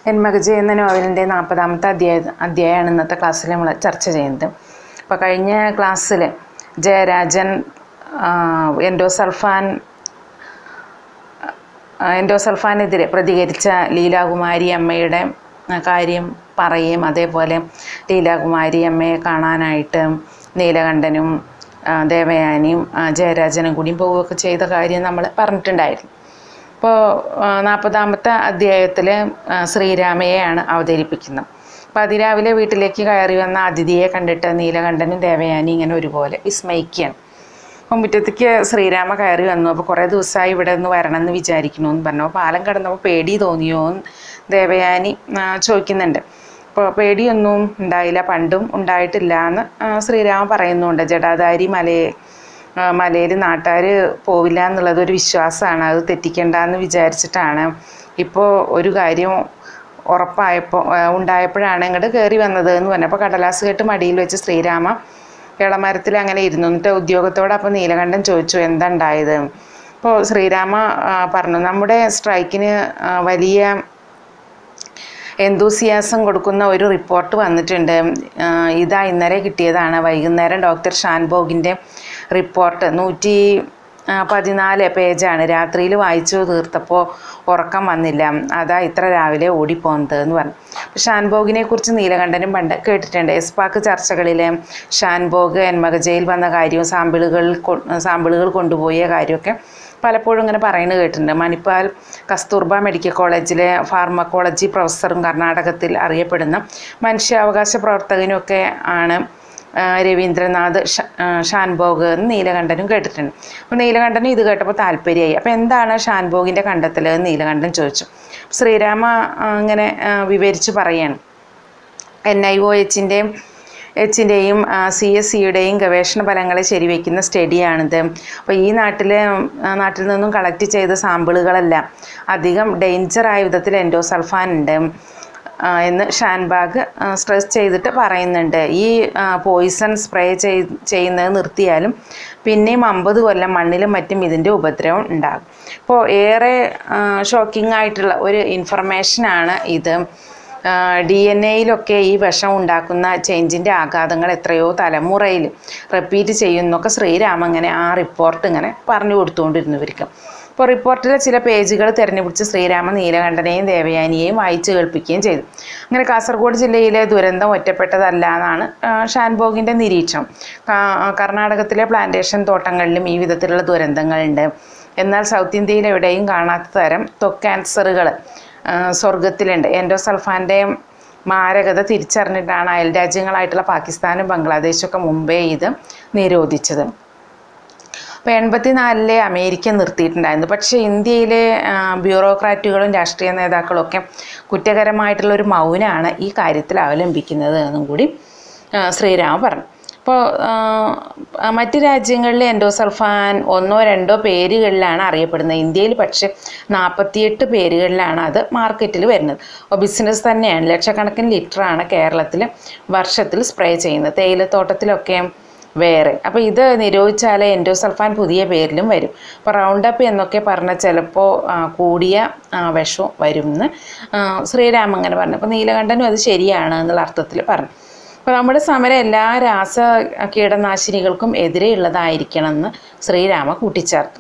എന്മകജ എന്ന നോവലിൻ്റെ നാൽപ്പതാമത്തെ അധ്യായ അധ്യായമാണ് ഇന്നത്തെ ക്ലാസ്സിൽ നമ്മൾ ചർച്ച ചെയ്യുന്നത് അപ്പോൾ കഴിഞ്ഞ ക്ലാസ്സിൽ ജയരാജൻ എൻഡോസൾഫാൻ എൻഡോസൾഫാനെതിരെ പ്രതികരിച്ച ലീലാകുമാരി അമ്മയുടെ കാര്യം പറയുകയും അതേപോലെ ലീലാകുമാരി അമ്മയെ കാണാനായിട്ട് നീലകണ്ഠനും ദേവയാനിയും ജയരാജനും കൂടി പോവുകയൊക്കെ ചെയ്ത കാര്യം നമ്മൾ പറഞ്ഞിട്ടുണ്ടായിരുന്നു ഇപ്പോൾ നാൽപ്പതാമത്തെ അധ്യായത്തിൽ ശ്രീരാമയെയാണ് അവതരിപ്പിക്കുന്നത് അപ്പോൾ അതിരാവിലെ വീട്ടിലേക്ക് കയറി വന്ന അതിഥിയെ കണ്ടിട്ട് നീലകണ്ഠനും ദേവയാനി ഇങ്ങനെ ഒരുപോലെ വിസ്മയിക്കുകയാണ് അപ്പോൾ മുറ്റത്തേക്ക് ശ്രീരാമ കയറി വന്നു അപ്പോൾ കുറേ ദിവസമായി ഇവിടെ നിന്ന് വരണം എന്ന് വിചാരിക്കണു എന്ന് പറഞ്ഞു അപ്പോൾ പാലം കടന്നപ്പോൾ പേടി തോന്നിയോ എന്ന് ദേവയാനി ചോദിക്കുന്നുണ്ട് അപ്പോൾ പേടിയൊന്നും ഉണ്ടായില്ല പണ്ടും ഉണ്ടായിട്ടില്ല എന്ന് ശ്രീരാമ പറയുന്നുണ്ട് ജടാധാരി മലയെ മലയിൽ നാട്ടുകാർ പോവില്ല എന്നുള്ളത് ഒരു വിശ്വാസമാണ് അത് തെറ്റിക്കണ്ടെന്ന് വിചാരിച്ചിട്ടാണ് ഇപ്പോൾ ഒരു കാര്യം ഉറപ്പായപ്പോൾ ഉണ്ടായപ്പോഴാണ് ഇങ്ങോട്ട് കയറി വന്നത് എന്ന് പറഞ്ഞപ്പോൾ കടലാസ് കെട്ട് മടിയിൽ വെച്ച് ശ്രീരാമ ഇളമരത്തിൽ അങ്ങനെ ഇരുന്നു എന്നിട്ട് ഉദ്യോഗത്തോടെ അപ്പോൾ നീലകണ്ഠൻ ചോദിച്ചു എന്താ ഉണ്ടായത് അപ്പോൾ ശ്രീരാമ പറഞ്ഞു നമ്മുടെ സ്ട്രൈക്കിന് വലിയ എന്തൂസിയാസം കൊടുക്കുന്ന ഒരു റിപ്പോർട്ട് വന്നിട്ടുണ്ട് ഇതാ ഇന്നലെ കിട്ടിയതാണ് വൈകുന്നേരം ഡോക്ടർ ഷാൻബോഗിൻ്റെ റിപ്പോർട്ട് നൂറ്റി പതിനാല് പേജാണ് രാത്രിയിൽ വായിച്ചു തീർത്തപ്പോൾ ഉറക്കം വന്നില്ല അതാ ഇത്ര രാവിലെ ഓടിപ്പോകുന്നത് എന്ന് പറഞ്ഞു ഷാൻബോഗിനെ കുറിച്ച് നീലകണ്ഠനും പണ്ട് കേട്ടിട്ടുണ്ട് എസ്പാക്ക് ചർച്ചകളിലെ ഷാൻബോഗ് എന്മകജയിൽ വന്ന കാര്യവും സാമ്പിളുകൾ സാമ്പിളുകൾ കൊണ്ടുപോയ കാര്യമൊക്കെ പലപ്പോഴും ഇങ്ങനെ പറയുന്നത് കേട്ടിട്ടുണ്ട് മണിപ്പാൽ കസ്തൂർബ മെഡിക്കൽ കോളേജിലെ ഫാർമക്കോളജി പ്രൊഫസറും കർണാടകത്തിൽ അറിയപ്പെടുന്ന മനുഷ്യാവകാശ പ്രവർത്തകനുമൊക്കെ ആണ് രവീന്ദ്രനാഥ് ഷാൻബോഗ് എന്ന് നീലകണ്ഠനും കേട്ടിട്ടുണ്ട് അപ്പോൾ നീലകണ്ഠനും ഇത് കേട്ടപ്പോൾ താല്പര്യമായി അപ്പോൾ എന്താണ് ഷാൻബോഗിൻ്റെ കണ്ടെത്തൽ എന്ന് നീലകണ്ഠൻ ചോദിച്ചു ശ്രീരാമ ഇങ്ങനെ വിവരിച്ചു പറയാണ് എൻ ഐ ഒ എച്ചിൻ്റെയും എച്ചിൻ്റെയും സി എസ് സിയുടെയും ഗവേഷണ ഫലങ്ങളെ ശരിവയ്ക്കുന്ന സ്റ്റഡിയാണിത് അപ്പോൾ ഈ നാട്ടിൽ നാട്ടിൽ നിന്നും കളക്ട് ചെയ്ത സാമ്പിളുകളെല്ലാം അധികം ഡേഞ്ചറായ വിധത്തിൽ എൻഡോസൾഫാൻ ഉണ്ട് എന്ന് ഷാൻബാഗ് സ്ട്രെസ് ചെയ്തിട്ട് പറയുന്നുണ്ട് ഈ പോയിസൺ സ്പ്രേ ചെയ്യുന്നത് നിർത്തിയാലും പിന്നെയും അമ്പത് കൊല്ലം മണ്ണിലും മറ്റും ഇതിൻ്റെ ഉപദ്രവം ഉണ്ടാകും അപ്പോൾ ഏറെ ഷോക്കിംഗ് ആയിട്ടുള്ള ഒരു ഇൻഫർമേഷനാണ് ഇത് ഡി എൻ എയിലൊക്കെ ഈ വിഷം ഉണ്ടാക്കുന്ന ചേഞ്ചിൻ്റെ ആഘാതങ്ങൾ എത്രയോ തലമുറയിൽ റിപ്പീറ്റ് ചെയ്യുന്നൊക്കെ ശ്രീരാമ ഇങ്ങനെ ആ റിപ്പോർട്ട് ഇങ്ങനെ പറഞ്ഞു കൊടുത്തുകൊണ്ടിരുന്നു ഇവർക്ക് അപ്പോൾ റിപ്പോർട്ടിലെ ചില പേജുകൾ തിരഞ്ഞുപിടിച്ച് ശ്രീരാമ നീലകണ്ഠനെയും ദേവയാനിയെയും വായിച്ചു കേൾപ്പിക്കുകയും ചെയ്തു അങ്ങനെ കാസർഗോഡ് ജില്ലയിലെ ദുരന്തം ഒറ്റപ്പെട്ടതല്ല എന്നാണ് ഷാൻബോഗിൻ്റെ നിരീക്ഷണം കർണാടകത്തിലെ പ്ലാന്റേഷൻ തോട്ടങ്ങളിലും ഈ വിധത്തിലുള്ള ദുരന്തങ്ങളുണ്ട് എന്നാൽ സൗത്ത് ഇന്ത്യയിൽ എവിടെയും കാണാത്ത തരം ത്വക്ക് ക്യാൻസറുകൾ സ്വർഗത്തിലുണ്ട് എൻഡോസൾഫാൻ്റെ മാരകത തിരിച്ചറിഞ്ഞിട്ടാണ് അയൽ രാജ്യങ്ങളായിട്ടുള്ള പാകിസ്ഥാനും ബംഗ്ലാദേശും ഒക്കെ മുമ്പേ ഇത് നിരോധിച്ചത് അപ്പോൾ എൺപത്തിനാലിലെ അമേരിക്ക നിർത്തിയിട്ടുണ്ടായിരുന്നു പക്ഷേ ഇന്ത്യയിലെ ബ്യൂറോക്രാറ്റുകളും രാഷ്ട്രീയ നേതാക്കളും ഒക്കെ കുറ്റകരമായിട്ടുള്ള ഒരു മൗനമാണ് ഈ കാര്യത്തിൽ അവലംബിക്കുന്നത് എന്നും കൂടി ശ്രീരാമ പറഞ്ഞു അപ്പോൾ മറ്റ് രാജ്യങ്ങളിൽ എൻഡോസൾഫാൻ ഒന്നോ രണ്ടോ പേരുകളിലാണ് അറിയപ്പെടുന്നത് ഇന്ത്യയിൽ പക്ഷേ നാൽപ്പത്തിയെട്ട് പേരുകളിലാണ് അത് മാർക്കറ്റിൽ വരുന്നത് അപ്പോൾ ബിസിനസ് തന്നെയാണ് ലക്ഷക്കണക്കിന് ലിറ്ററാണ് കേരളത്തിൽ വർഷത്തിൽ സ്പ്രേ ചെയ്യുന്നത് തേയിലത്തോട്ടത്തിലൊക്കെ വേറെ അപ്പോൾ ഇത് നിരോധിച്ചാൽ എൻഡോസൾഫാൻ പുതിയ പേരിലും വരും അപ്പോൾ റൗണ്ട് അപ്പ് എന്നൊക്കെ പറഞ്ഞ ചിലപ്പോൾ കൂടിയ വിഷവും വരും എന്ന് ശ്രീരാം അങ്ങനെ പറഞ്ഞു അപ്പോൾ നീലകണ്ഠനും അത് ശരിയാണ് എന്നുള്ള അർത്ഥത്തിൽ പറഞ്ഞു അപ്പോൾ നമ്മുടെ സമരം എല്ലാ രാസ കീടനാശിനികൾക്കും എതിരെയുള്ളതായിരിക്കണമെന്ന് ശ്രീരാമ കൂട്ടിച്ചേർത്തു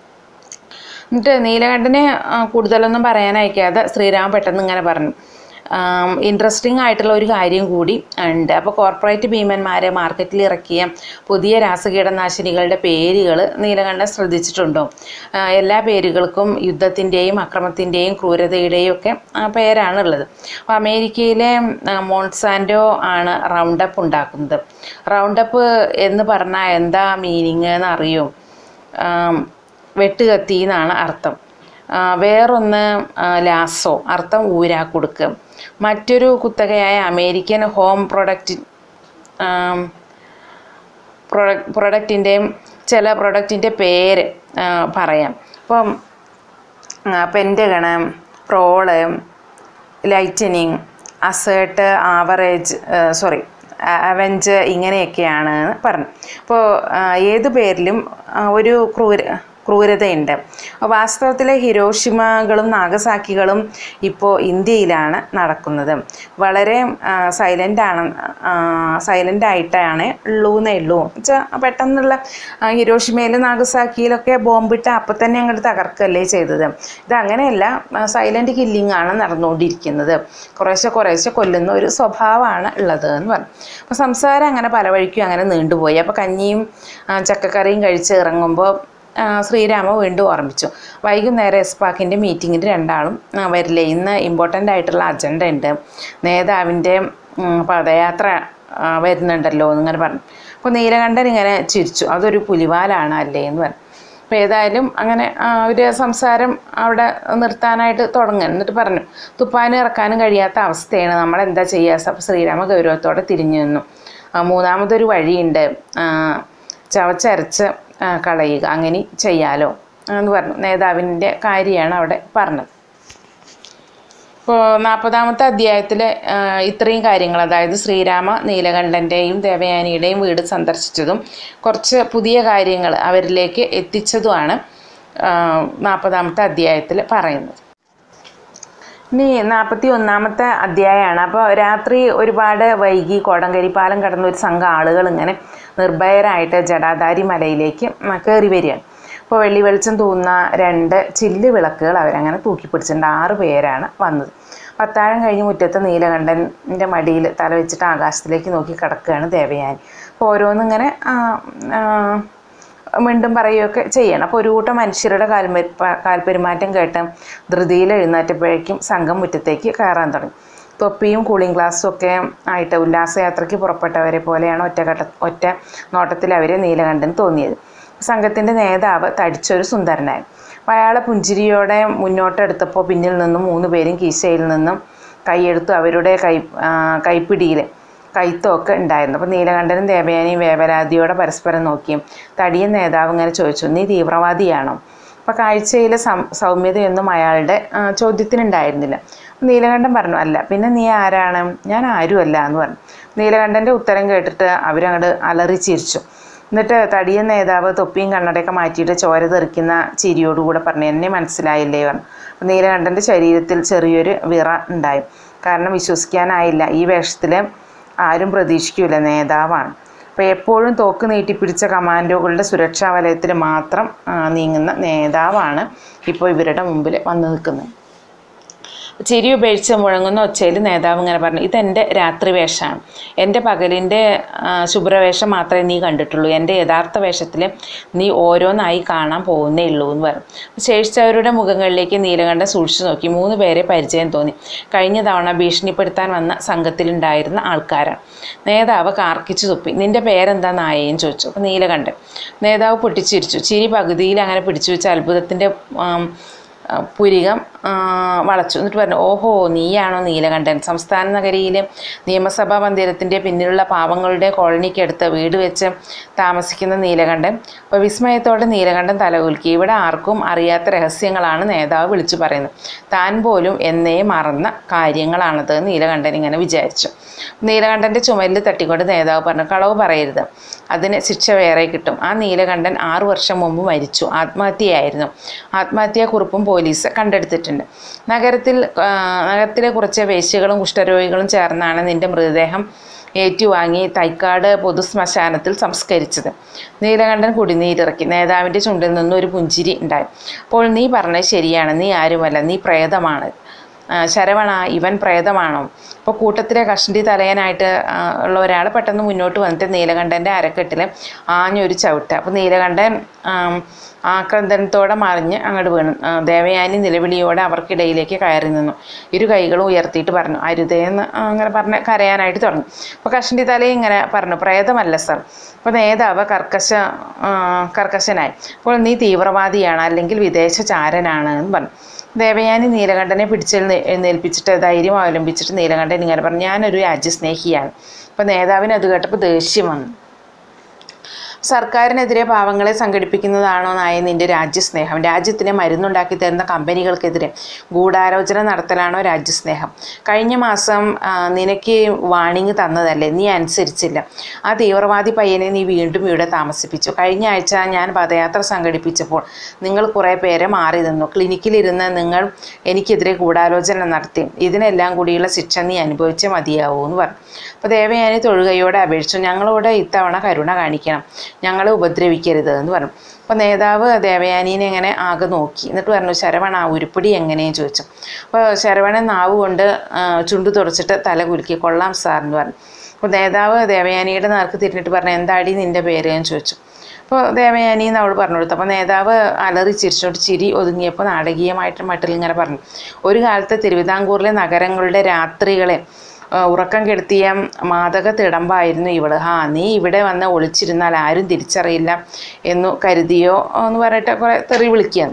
എന്നിട്ട് നീലകണ്ഠനെ കൂടുതലൊന്നും പറയാനയക്കാതെ ശ്രീരാമ പെട്ടെന്ന് ഇങ്ങനെ പറഞ്ഞു ഇൻട്രസ്റ്റിംഗ് ആയിട്ടുള്ള ഒരു കാര്യം കൂടി ഉണ്ട് അപ്പോൾ കോർപ്പറേറ്റ് ഭീമന്മാരെ മാർക്കറ്റിൽ ഇറക്കിയ പുതിയ രാസകീടനാശിനികളുടെ പേരുകൾ നീലകണ്ഠൻ ശ്രദ്ധിച്ചിട്ടുണ്ടോ എല്ലാ പേരുകൾക്കും യുദ്ധത്തിൻ്റെയും അക്രമത്തിൻ്റെയും ക്രൂരതയുടെയും ഒക്കെ പേരാണുള്ളത് അപ്പോൾ അമേരിക്കയിലെ മോൺസാൻഡോ ആണ് റൗണ്ട് അപ്പ് ഉണ്ടാക്കുന്നത് റൗണ്ട് അപ്പ് എന്ന് പറഞ്ഞാൽ എന്താ മീനിങ് എന്ന് അറിയോ വെട്ടുകത്തി എന്നാണ് അർത്ഥം വേറൊന്ന് ലാസോ അർത്ഥം ഊരാ കൊടുക്കുക മറ്റൊരു കുത്തകയായ അമേരിക്കൻ ഹോം പ്രൊഡക്റ്റ് പ്രൊഡക്റ്റ് പ്രൊഡക്റ്റിൻ്റെയും ചില പ്രൊഡക്റ്റിൻ്റെ പേര് പറയാം ഇപ്പം Pentagon Prowl Lightning Assert average sorry Avenge ഇങ്ങനെയൊക്കെയാണ് പറഞ്ഞു അപ്പോൾ ഏത് പേരിലും ഒരു ക്രൂര ക്രൂരതയുണ്ട് വാസ്തവത്തിലെ ഹിരോഷിമകളും നാഗസാക്കികളും ഇപ്പോൾ ഇന്ത്യയിലാണ് നടക്കുന്നത് വളരെ സൈലൻ്റ് ആണ് സൈലൻ്റ് ആയിട്ടാണ് ഉള്ളൂന്നേ ഉള്ളൂ വെച്ചാൽ പെട്ടെന്നുള്ള ആ, ഹിരോഷിമയിലും നാഗസാക്കിയിലൊക്കെ ബോംബിട്ട് അപ്പം തന്നെ അങ്ങോട്ട് തകർക്കല്ലേ ചെയ്തത് ഇത് അങ്ങനെയല്ല സൈലൻ്റ് കില്ലിംഗ് ആണ് നടന്നുകൊണ്ടിരിക്കുന്നത് കുറേശ്ശെ കുറേശ്ശെ കൊല്ലുന്ന ഒരു സ്വഭാവമാണ് ഉള്ളത് എന്ന് പറഞ്ഞു അപ്പോൾ സംസാരം അങ്ങനെ പല വഴിക്കും അങ്ങനെ നീണ്ടുപോയി അപ്പോൾ കഞ്ഞിയും ആ, ചക്കക്കറിയും കഴിച്ച് ഇറങ്ങുമ്പോൾ ആ, ശ്രീരാമ വീണ്ടും ഓർമ്മിച്ചു വൈകുന്നേരം എസ്പാക്കിൻ്റെ മീറ്റിങ്ങിന് രണ്ടാളും ആ, വരില്ലേ ഇന്ന് ഇമ്പോർട്ടൻ്റ് ആയിട്ടുള്ള അജണ്ട ഉണ്ട് നേതാവിൻ്റെ ഉം, പദയാത്ര ആ, വരുന്നുണ്ടല്ലോ എന്നിങ്ങനെ പറഞ്ഞു അപ്പോൾ നീലകണ്ഠൻ ഇങ്ങനെ ചിരിച്ചു അതൊരു പുലിവാലാണ് അല്ലേ എന്ന് പറഞ്ഞു അപ്പോൾ ഏതായാലും അങ്ങനെ ആ, ഒരു സംസാരം അവിടെ നിർത്താനായിട്ട് തുടങ്ങി എന്നിട്ട് പറഞ്ഞു തുപ്പാനും ഇറക്കാനും കഴിയാത്ത അവസ്ഥയാണ് നമ്മൾ എന്താ ചെയ്യുക അപ്പോൾ ശ്രീരാമ ഗൗരവത്തോടെ തിരിഞ്ഞു നിന്നു ആ, മൂന്നാമതൊരു വഴിയുണ്ട് ആ, ചവച്ചരച്ച് ആ, കളയുക അങ്ങനെ ചെയ്യാലോ എന്ന് പറഞ്ഞു നേതാവിൻ്റെ കാര്യമാണ് അവിടെ പറഞ്ഞത് ഇപ്പോൾ നാൽപ്പതാമത്തെ അധ്യായത്തിൽ ഇത്രയും കാര്യങ്ങൾ അതായത് ശ്രീരാമ നീലകണ്ഠൻ്റെയും ദേവയാനിയുടെയും വീട് സന്ദർശിച്ചതും കുറച്ച് പുതിയ കാര്യങ്ങൾ അവരിലേക്ക് എത്തിച്ചതുമാണ് നാൽപ്പതാമത്തെ അധ്യായത്തിൽ പറയുന്നത് ഇനി നാൽപ്പത്തി ഒന്നാമത്തെ അധ്യായമാണ് അപ്പോൾ രാത്രി ഒരുപാട് വൈകി കോടങ്കരി പാലം കടന്ന ഒരു സംഘം ആളുകൾ ഇങ്ങനെ നിർഭയരായിട്ട് ജടാധാരി മലയിലേക്ക് കയറി വരികയാണ് അപ്പോൾ വെള്ളി വെളിച്ചം തൂന്ന രണ്ട് ചില്ല് വിളക്കുകൾ അവരങ്ങനെ തൂക്കി പിടിച്ചിട്ടുണ്ട് ആറ് പേരാണ് വന്നത് പത്താഴം കഴിഞ്ഞ് മുറ്റത്ത് നീലകണ്ഠൻ്റെ മടിയിൽ തല വെച്ചിട്ട് ആകാശത്തിലേക്ക് നോക്കി കിടക്കുകയാണ് ദേവയാനി അപ്പോൾ ഓരോന്നിങ്ങനെ ആ, ആ, മിണ്ടും പറയുകയൊക്കെ ചെയ്യണം അപ്പോൾ ഒരു കൂട്ടം മനുഷ്യരുടെ കാൽമെ കാൽപ്പെരുമാറ്റം കേട്ട് ധൃതിയിൽ എഴുന്നേറ്റപ്പോഴേക്കും സംഘം മുറ്റത്തേക്ക് കയറാൻ തുടങ്ങി തൊപ്പിയും കൂളിംഗ് ഗ്ലാസ്സും ഒക്കെ ആയിട്ട് ഉല്ലാസയാത്രയ്ക്ക് പുറപ്പെട്ടവരെ പോലെയാണ് ഒറ്റഘട്ട ഒറ്റ നോട്ടത്തിൽ അവരെ നീലകണ്ഠന് തോന്നിയത് സംഘത്തിൻ്റെ നേതാവ് തടിച്ചൊരു സുന്ദരനായി അപ്പോൾ അയാളെ പുഞ്ചിരിയോടെ മുന്നോട്ടെടുത്തപ്പോൾ പിന്നിൽ നിന്നും മൂന്ന് പേരും കീശയിൽ നിന്നും കൈയെടുത്തു അവരുടെ കൈ ആ, കൈപ്പിടിയിൽ കൈത്തൊക്കെ ഉണ്ടായിരുന്നു അപ്പോൾ നീലകണ്ഠനും ദേവയാനിയും വേവലാതിയോടെ പരസ്പരം നോക്കിയും തടിയൻ നേതാവ് ഇങ്ങനെ ചോദിച്ചു നീ തീവ്രവാദിയാണോ അപ്പോൾ കാഴ്ചയിലെ സം സൗമ്യതയൊന്നും അയാളുടെ ആ, ചോദ്യത്തിനുണ്ടായിരുന്നില്ല അപ്പോൾ നീലകണ്ഠൻ പറഞ്ഞു അല്ല പിന്നെ നീ ആരാണ് ഞാൻ ആരുമല്ല എന്ന് പറഞ്ഞു നീലകണ്ഠൻ്റെ ഉത്തരം കേട്ടിട്ട് അവരങ്ങോട്ട് അലറി ചിരിച്ചു എന്നിട്ട് തടിയൻ നേതാവ് തൊപ്പിയും കണ്ണടയൊക്കെ മാറ്റിയിട്ട് ചോര തെറിക്കുന്ന ചിരിയോടുകൂടെ പറഞ്ഞു എന്നെ മനസ്സിലായില്ലേ പറഞ്ഞു അപ്പോൾ നീലകണ്ഠൻ്റെ ശരീരത്തിൽ ചെറിയൊരു വിറ ഉണ്ടായി കാരണം വിശ്വസിക്കാനായില്ല ഈ വേഷത്തിൽ ആരും പ്രതീക്ഷിക്കൂല നേതാവാണ് അപ്പോൾ എപ്പോഴും തോക്ക് നീട്ടിപ്പിടിച്ച കമാൻഡോകളുടെ സുരക്ഷാ വലയത്തിൽ മാത്രം ആ, നീങ്ങുന്ന നേതാവാണ് ഇപ്പോൾ ഇവരുടെ മുമ്പിൽ വന്നു നിൽക്കുന്നത് ചിരി ഉപേക്ഷിച്ച് മുഴങ്ങുന്ന ഒച്ചയിൽ നേതാവ് ഇങ്ങനെ പറഞ്ഞു ഇതെൻ്റെ രാത്രി വേഷമാണ് എൻ്റെ പകലിൻ്റെ ആ, ശുഭ്രവേഷം മാത്രമേ നീ കണ്ടിട്ടുള്ളൂ എൻ്റെ യഥാർത്ഥ വേഷത്തിൽ നീ ഓരോന്നായി കാണാൻ പോകുന്നേ ഉള്ളൂ എന്ന് പറഞ്ഞു ശേഷിച്ചവരുടെ മുഖങ്ങളിലേക്ക് നീലകണ്ഠൻ സൂക്ഷിച്ചു നോക്കി മൂന്ന് പേരെ പരിചയം തോന്നി കഴിഞ്ഞ തവണ ഭീഷണിപ്പെടുത്താൻ വന്ന സംഘത്തിലുണ്ടായിരുന്ന ആൾക്കാരാണ് നേതാവ് കാർക്കിച്ചു തുപ്പി നിൻ്റെ പേരെന്താ നായേന്ന് ചോദിച്ചു അപ്പോൾ നീലകണ്ഠൻ നേതാവ് പൊട്ടിച്ചിരിച്ചു ചിരി പകുതിയിൽ അങ്ങനെ പിടിച്ചു വെച്ച അത്ഭുതത്തിൻ്റെ ആം, ആ, പുരികം ആ, വളച്ചു എന്നിട്ട് പറഞ്ഞു ഓഹോ നീയാണോ നീലകണ്ഠൻ സംസ്ഥാന നഗരിയിലെ നിയമസഭാ മന്ദിരത്തിൻ്റെ പിന്നിലുള്ള പാവങ്ങളുടെ കോളനിക്കടുത്ത് വീട് വെച്ച് താമസിക്കുന്ന നീലകണ്ഠൻ അപ്പോൾ വിസ്മയത്തോടെ നീലകണ്ഠൻ തലകുലുക്കി ഇവിടെ ആർക്കും അറിയാത്ത രഹസ്യങ്ങളാണ് നേതാവ് വിളിച്ചു പറയുന്നത് താൻ പോലും എന്നേ മറന്ന കാര്യങ്ങളാണത് എന്ന് നീലകണ്ഠൻ ഇങ്ങനെ വിചാരിച്ചു നീലകണ്ഠൻ്റെ ചുമലിൽ തട്ടിക്കൊണ്ട് നേതാവ് പറഞ്ഞു കളവ് പറയരുത് അതിന് ശിക്ഷ വേറെ കിട്ടും ആ നീലകണ്ഠൻ ആറു വർഷം മുമ്പ് മരിച്ചു ആത്മഹത്യയായിരുന്നു ആത്മഹത്യാക്കുറിപ്പും പോലീസ് കണ്ടെടുത്തിട്ടുണ്ട് നഗരത്തിൽ ആ, നഗരത്തിലെ കുറച്ച് വേശ്യകളും കുഷ്ഠരോഗികളും ചേർന്നാണ് നിന്റെ മൃതദേഹം ഏറ്റുവാങ്ങി തൈക്കാട് പൊതുശ്മശാനത്തിൽ സംസ്കരിച്ചത് നീലകണ്ഠൻ കുടിനീരിറക്കി നേതാവിൻ്റെ ചുണ്ടിൽ നിന്നും ഒരു പുഞ്ചിരി ഉണ്ടായി അപ്പോൾ നീ പറഞ്ഞത് ശരിയാണ് നീ ആരുമല്ല നീ പ്രേതമാണ് ആ, ശരവണ ഇവൻ പ്രേതമാണോ അപ്പോൾ കൂട്ടത്തിലെ കഷണ്ടി തലയനായിട്ട് ആ, ഉള്ള ഒരാൾ പെട്ടെന്ന് മുന്നോട്ട് വന്നിട്ട് നീലകണ്ഠൻ്റെ അരക്കെട്ടിൽ ആഞ്ഞൊരു ചവിട്ട് അപ്പോൾ നീലകണ്ഠൻ ആം, ആക്രന്ദനത്തോടെ മറിഞ്ഞ് അങ്ങോട്ട് വീണു ആ, ദേവയാനി നിലവിളിയോടെ അവർക്കിടയിലേക്ക് കയറി നിന്നു ഇരു കൈകളും ഉയർത്തിയിട്ട് പറഞ്ഞു അരുതേന്ന് അങ്ങനെ പറഞ്ഞ് കരയാനായിട്ട് തുടങ്ങി അപ്പോൾ കഷണ്ടി തലയും ഇങ്ങനെ പറഞ്ഞു പ്രേതമല്ല സർ അപ്പോൾ നേതാവ് കർക്കശ ആ, കർക്കശനായി അപ്പോൾ നീ തീവ്രവാദിയാണ് അല്ലെങ്കിൽ വിദേശചാരനാണ് എന്ന് പറഞ്ഞു ദേവയാനി നീലകണ്ഠനെ പിടിച്ചെഴുന്നേ എഴുന്നേൽപ്പിച്ചിട്ട് ധൈര്യം അവലംബിച്ചിട്ട് നീലകണ്ഠൻ ഇങ്ങനെ പറഞ്ഞു ഞാനൊരു രാജ്യസ്നേഹിയാണ് അപ്പോൾ നേതാവിന് അത് കേട്ടപ്പോൾ ദേഷ്യം വന്നു സർക്കാരിനെതിരെ പാവങ്ങളെ സംഘടിപ്പിക്കുന്നതാണോ നായ നിന്റെ രാജ്യസ്നേഹം രാജ്യത്തിന് മരുന്നുണ്ടാക്കി തരുന്ന കമ്പനികൾക്കെതിരെ ഗൂഢാലോചന നടത്തലാണോ രാജ്യസ്നേഹം കഴിഞ്ഞ മാസം ആ, നിനക്ക് വാണിംഗ് തന്നതല്ലേ നീ അനുസരിച്ചില്ല ആ തീവ്രവാദി പയ്യനെ നീ വീണ്ടും ഇവിടെ താമസിപ്പിച്ചു കഴിഞ്ഞ ആഴ്ച ഞാൻ പദയാത്ര സംഘടിപ്പിച്ചപ്പോൾ നിങ്ങൾ കുറേ പേരെ മാറി നിന്നു ക്ലിനിക്കിലിരുന്ന് നിങ്ങൾ എനിക്കെതിരെ ഗൂഢാലോചന നടത്തി ഇതിനെല്ലാം കൂടിയുള്ള ശിക്ഷ നീ അനുഭവിച്ചേ മതിയാവൂ എന്ന് പറഞ്ഞു അപ്പോൾ ദേവയാനി തൊഴുകയോടെ അപേക്ഷിച്ചു ഞങ്ങളോട് ഇത്തവണ കരുണ കാണിക്കണം ഞങ്ങളെ ഉപദ്രവിക്കരുത് എന്ന് പറഞ്ഞു അപ്പോൾ നേതാവ് ദേവയാനീനെ ഇങ്ങനെ ആകെ നോക്കി എന്നിട്ട് പറഞ്ഞു ശരവണ ആ ഉരുപ്പിടി എങ്ങനെയും ചോദിച്ചു അപ്പോൾ ശരവണൻ നാവ് കൊണ്ട് ആ, ചുണ്ടു തുടച്ചിട്ട് തല കുലുക്കി കൊള്ളാം സാർ എന്ന് പറഞ്ഞു അപ്പോൾ നേതാവ് ദേവയാനിയുടെ നേർക്ക് തിരിഞ്ഞിട്ട് പറഞ്ഞു എന്താടി നിൻ്റെ പേര് എന്ന് ചോദിച്ചു അപ്പോൾ ദേവയാനി എന്ന് അവൾ പറഞ്ഞു കൊടുത്തു അപ്പോൾ നേതാവ് അലറി ചിരിച്ചോട്ട് ചിരി ഒതുങ്ങിയപ്പോൾ നാടകീയമായിട്ട് മട്ടിൽ ഇങ്ങനെ പറഞ്ഞു ഒരു കാലത്ത് തിരുവിതാംകൂറിലെ നഗരങ്ങളുടെ രാത്രികളെ ആ, ഉറക്കം കെടുത്തിയ മാതക തിടമ്പായിരുന്നു ഇവള് ഹാ നീ ഇവിടെ വന്ന് ഒളിച്ചിരുന്നാൽ ആരും തിരിച്ചറിയില്ല എന്നു കരുതിയോ എന്ന് പറഞ്ഞിട്ട് കുറേ തെറി വിളിക്കുകയാണ്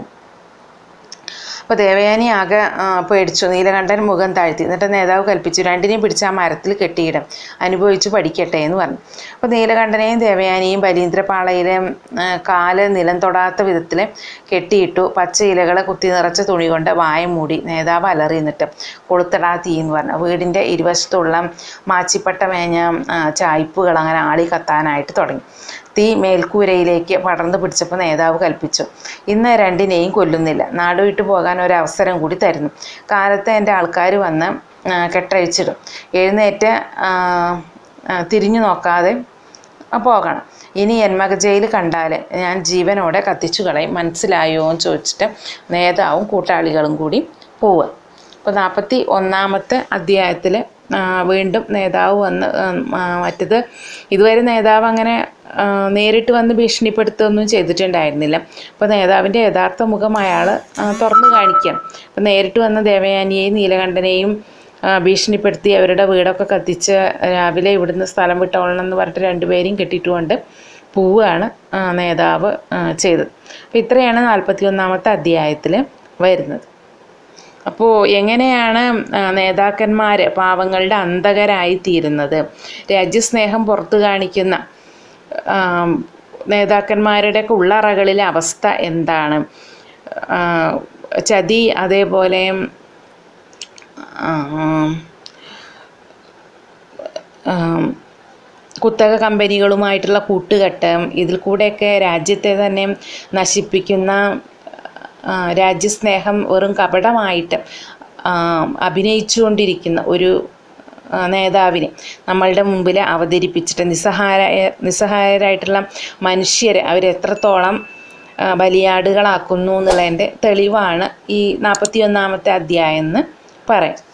അപ്പോൾ ദേവയാനി ആകെ ആ, പേടിച്ചു നീലകണ്ഠൻ മുഖം താഴ്ത്തി എന്നിട്ട് നേതാവ് കൽപ്പിച്ചു രണ്ടിനെയും പിടിച്ച് ആ മരത്തിൽ കെട്ടിയിടും അനുഭവിച്ചു പഠിക്കട്ടെ എന്ന് പറഞ്ഞു അപ്പോൾ നീലകണ്ഠനെയും ദേവയാനിയും ബലീന്ദ്രപാളയിലെ ആ, കാല് നിലം തൊടാത്ത വിധത്തിൽ കെട്ടിയിട്ടു പച്ച ഇലകളെ കുത്തി നിറച്ച തുണി കൊണ്ട് വായ മൂടി നേതാവ് അലറി നിന്നിട്ട് കൊളുത്തടാ തീ എന്ന് പറഞ്ഞു വീടിൻ്റെ ഇരുവശത്തുള്ള മാച്ചിപ്പട്ട മേഞ്ഞ ആ, ചായ്പുകൾ അങ്ങനെ ആളി കത്താനായിട്ട് തുടങ്ങി തീ മേൽക്കൂരയിലേക്ക് പടർന്നു പിടിച്ചപ്പോൾ നേതാവ് കൽപ്പിച്ചു ഇന്ന് രണ്ടിനെയും കൊല്ലുന്നില്ല നാട് വിട്ടു പോകാൻ ഒരു അവസരം കൂടി തരുന്നു കാലത്ത് എൻ്റെ ആൾക്കാർ വന്ന് ആ, കെട്ടഴിച്ചിടും എഴുന്നേറ്റ് ആ, ആ, തിരിഞ്ഞു നോക്കാതെ ആ, പോകണം ഇനി എന്മക ജയിൽ കണ്ടാൽ ഞാൻ ജീവനോടെ കത്തിച്ചു കളയും മനസ്സിലായോ എന്ന് ചോദിച്ചിട്ട് നേതാവും കൂട്ടാളികളും കൂടി പോവുക അപ്പോൾ നാൽപ്പത്തി ഒന്നാമത്തെ അധ്യായത്തിൽ വീണ്ടും നേതാവ് വന്ന് ഉം, ആ, മറ്റത് ഇതുവരെ നേതാവ് അങ്ങനെ ആ, നേരിട്ട് വന്ന് ഭീഷണിപ്പെടുത്തുകയൊന്നും ചെയ്തിട്ടുണ്ടായിരുന്നില്ല അപ്പോൾ നേതാവിൻ്റെ യഥാർത്ഥ മുഖം അയാൾ തുറന്നു കാണിക്കുകയാണ് അപ്പോൾ നേരിട്ട് വന്ന് ദേവയാനിയെയും നീലകണ്ഠനെയും ആ, ഭീഷണിപ്പെടുത്തി അവരുടെ വീടൊക്കെ കത്തിച്ച് രാവിലെ ഇവിടുന്ന് സ്ഥലം വിട്ടോളണം എന്ന് പറഞ്ഞിട്ട് രണ്ടുപേരെയും കെട്ടിയിട്ടുകൊണ്ട് പോവുകയാണ് ആ, നേതാവ് ആ, ചെയ്തത് അപ്പോൾ ഇത്രയാണ് നാൽപ്പത്തി ഒന്നാമത്തെ അധ്യായത്തിൽ വരുന്നത് അപ്പോൾ എങ്ങനെയാണ് നേതാക്കന്മാർ പാവങ്ങളുടെ അന്തകരായി തീരുന്നത് രാജ്യസ്നേഹം പുറത്തു കാണിക്കുന്ന ആ, നേതാക്കന്മാരുടെ ഒക്കെ ഉള്ളറകളിലെ അവസ്ഥ എന്താണ് ആ, ചതി അതേപോലെ ആ, ആം, കുത്തക കമ്പനികളുമായിട്ടുള്ള കൂട്ടുകെട്ട് ഇതിൽ കൂടെയൊക്കെ രാജ്യത്തെ തന്നെ നശിപ്പിക്കുന്ന ആ, രാജ്യസ്നേഹം വെറും കപടമായിട്ട് ആ, അഭിനയിച്ചുകൊണ്ടിരിക്കുന്ന ഒരു ആ, നേതാവിനെ നമ്മളുടെ മുമ്പിൽ അവതരിപ്പിച്ചിട്ട് നിസ്സഹായ നിസ്സഹായരായിട്ടുള്ള മനുഷ്യരെ അവരെത്രത്തോളം ആ, ബലിയാടുകളാക്കുന്നു എന്നുള്ളതിൻ്റെ തെളിവാണ് ഈ നാൽപ്പത്തി ഒന്നാമത്തെ അധ്യായം എന്ന് പറയാം